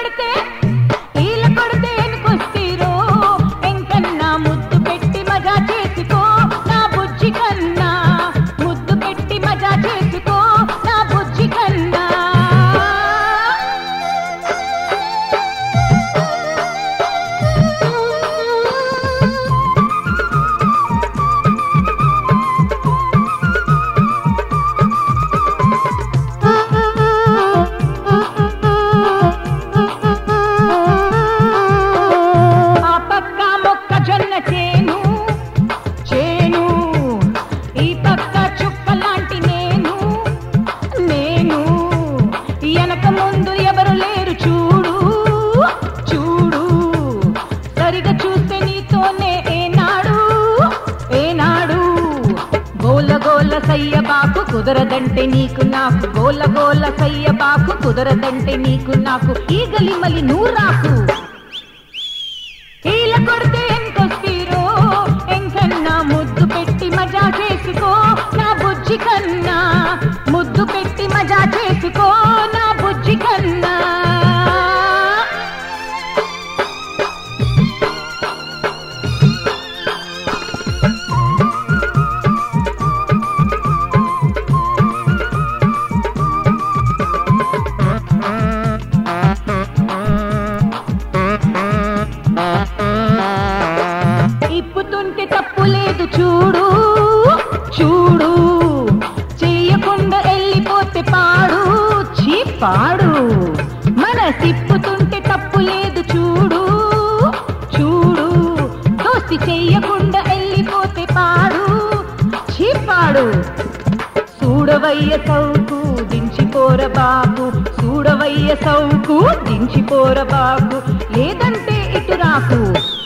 కొడితే ఈల కొడితే ఎనుకొస్తీరో వెంకన్న ముద్దు పెట్టి మజా చేసుకో నా బుజ్జి కన్నా ముద్దు పెట్టి మజా చేసుకో నా బుజ్జి కన్నా ఆ పక్క మొక్కజొన్న చేను చేను ఈ పక్క చుక్క లాంటి నేను నేను వెనక ముందు ఎవరు లేరు చూడు చూడు సరిగా చూస్తే నీతోనే ఏనాడు ఏనాడు గోల గోల సయ్య బాకు కుదరదంటే నీకు నాకు గోల గోల సయ్య బాకు కుదరదంటే నీకు నాకు ఈ గలిమలి నూరాకు ఈల కొడితే ఎంకొస్తీరో ఎంకన్నా ముద్దు పెట్టి మజా చేసుకో నా బుజ్జి కన్నా ముద్దు పెట్టి మజా చేసుకో నా బుజ్జి కన్నా ఇప్పుతుంటే తప్పు లేదు చూడు చూడు చెయ్యకుండా వెళ్ళిపోతే పాడు చీ పాడు మన తిప్పుతుంటే తప్పు లేదు చూడు చూడు దోస్తి చెయ్యకుండా వెళ్ళిపోతే పాడు చీ పాడు చూడవయ్య సౌకు దించిపోర బాబు చూడవయ్య సౌకు దించిపోర బాబు లేదంటే ఇటు రాకు